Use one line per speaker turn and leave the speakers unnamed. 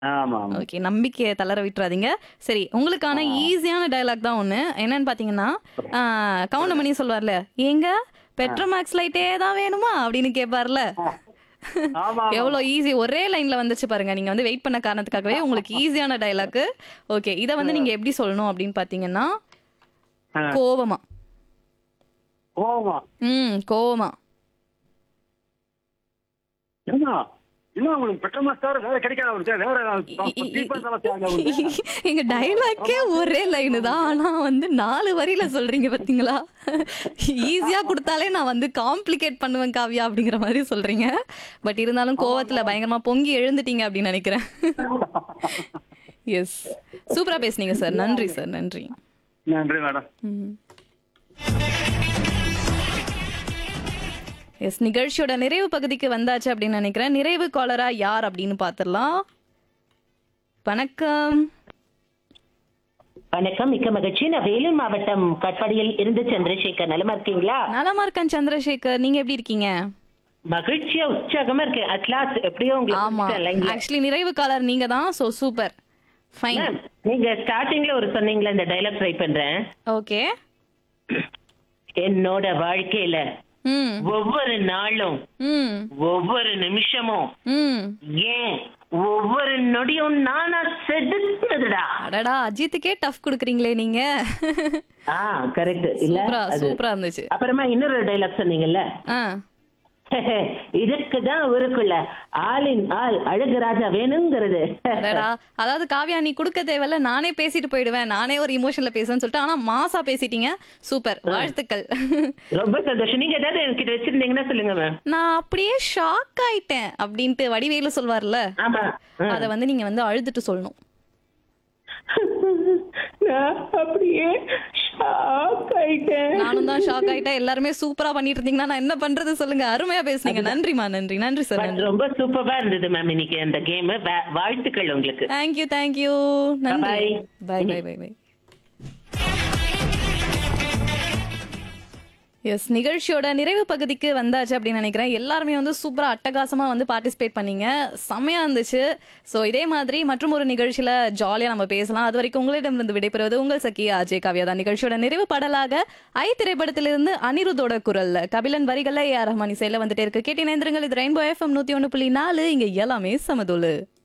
ஆமா ஆமா
ஓகே நம்பிக்கையை தளர விட்டுறாதீங்க சரி உங்களுக்கான ஈஸியான டயலாக் தான் ஒன்று என்னன்னு பார்த்தீங்கன்னா கவுண்டமணி சொல்வார்ல ஏங்க பெட்ரோமேக்ஸ் லைட்டே தான் வேணுமா அப்படின்னு கேட்பார்ல
ஆமா
எவ்வளோ ஈஸி ஒரே லைன்ல வந்துச்சு பாருங்க நீங்க வந்து வெயிட் பண்ண காரணத்துக்காகவே உங்களுக்கு ஈஸியான டயலாக் ஓகே இதை வந்து நீங்க எப்படி சொல்லணும் அப்படின்னு பார்த்தீங்கன்னா
ஆ.
கோவமா
கோவமா
ம் கோவமா
என்ன இன்னும் உங்களுக்கு பெட்ரோல் சார் வேற கிடைக்காத அவருக்கு வேற cheap ஆ சமைச்சாங்க அவருக்கு.
எங்க டைலாக்கே ஒரே லைனு தான் ஆனா வந்து நாலு வரியில சொல்றீங்க பாத்தீங்களா ஈஸியா கொடுத்தாலே நான் வந்து காம்ப்ளிகேட் பண்ணுவேன் காவியா அப்படிங்கிற மாதிரி சொல்றீங்க பட் இருந்தாலும் கோவத்துல பயங்கரமா பொங்கி எழுந்துட்டீங்க அப்படின்னு நினைக்கிறேன் எஸ் சூப்பரா பேசுனீங்க சார் நன்றி சார் நன்றி
நன்றி மேடம்
எஸ் நிகழ்ச்சியோட நிறைவு பகுதிக்கு வந்தாச்சு அப்படின்னு நினைக்கிறேன் நிறைவு காலரா யார் அப்படின்னு பார்த்துடலாம் வணக்கம்
வணக்கம் மிக்க மகிழ்ச்சி நான் வேலூர் மாவட்டம் கட்பாடியில் இருந்து சந்திரசேகர் நலமா இருக்கீங்களா
நலமா இருக்கேன் சந்திரசேகர் நீங்க எப்படி இருக்கீங்க
மகிழ்ச்சியா உற்சாகமா இருக்கேன் அட்லாஸ் எப்படியோ
ஆமா
உங்களுக்கு லைன்ல
ஆக்சுவலி நிறைவு காலர் நீங்க தான் சோ சூப்பர் ஃபைன்
நீங்க ஸ்டார்டிங்ல ஒரு சொன்னீங்களா இந்த டைலாக் ட்ரை பண்றேன்
ஓகே
என்னோட வாழ்க்கையில
ம்
ஒவ்வொரு நாளும்
ம்
ஒவ்வொரு நிமிஷமும்
ம்
ஏன் ஒவ்வொரு நொடியும் நானா செதுக்குனதுடா
அடடா அஜித்துக்கே டஃப் கொடுக்குறீங்களே நீங்க
ஆ கரெக்ட் இல்ல
சூப்பரா
அது.
சூப்பரா இருந்துச்சு
அப்புறமா இன்னொரு டைலாக் சொன்னீங்கல்ல
ஆ
இதுக்குதான் ஊருக்குள்ள ஆளின் ஆள் அழகு ராஜா வேணுங்கிறது
அடடா அதாவது காவியா நீ கொடுக்க தேவையில்ல நானே பேசிட்டு போயிடுவேன் நானே ஒரு இமோஷன்ல பேசுவேன்னு சொல்லிட்டு ஆனா மாசா பேசிட்டீங்க சூப்பர் வாழ்த்துக்கள்
ரொம்ப சந்தோஷம் நீங்க ஏதாவது என்கிட்ட வச்சிருந்தீங்கன்னா சொல்லுங்க மேம்
நான் அப்படியே ஷாக் ஆயிட்டேன் அப்படின்ட்டு வடிவேலு சொல்வார்ல
ஆமா
அத வந்து நீங்க வந்து அழுதுட்டு சொல்லணும்
நான் அப்படியே ஷாக் ஆயிட்டேன்
நானும் தான் ஷாக் ஆயிட்டேன் எல்லாருமே சூப்பரா பண்ணிட்டு இருந்தீங்கன்னா நான் என்ன பண்றது சொல்லுங்க அருமையா பேசுனீங்க நன்றிமா நன்றி நன்றி சார்
But
நன்றி
ரொம்ப சூப்பரா இருந்தது மேம் இன்னைக்கு அந்த கேம் வாழ்த்துக்கள் உங்களுக்கு
தேங்க்யூ தேங்க்யூ நன்றி
Bye-bye.
Bye bye bye bye yes நிகழ்ச்சியோட நிறைவு பகுதிக்கு வந்தாச்சு அப்படின்னு நினைக்கிறேன் எல்லாருமே வந்து சூப்பரா அட்டகாசமா வந்து பார்ட்டிசிபேட் பண்ணீங்க செம்மையா இருந்துச்சு ஸோ இதே மாதிரி மற்றும் ஒரு நிகழ்ச்சியில ஜாலியா நம்ம பேசலாம் அது வரைக்கும் உங்களிடமிருந்து விடைபெறுவது உங்கள் சக்கி அஜய் காவியா தான் நிகழ்ச்சியோட நிறைவு பாடலாக ஐ திரைப்படத்திலிருந்து அனிருத்தோட குரல்ல கபிலன் வரிகள்ல ஏ ஆர் ரஹ்மான் இசையில வந்துட்டே இருக்கு கேட்டி நேந்திரங்கள் இது ரெயின்போ எஃப்எம் நூத்தி ஒன்று புள்ளி நாலு இங்க எல்லாமே சமதோலு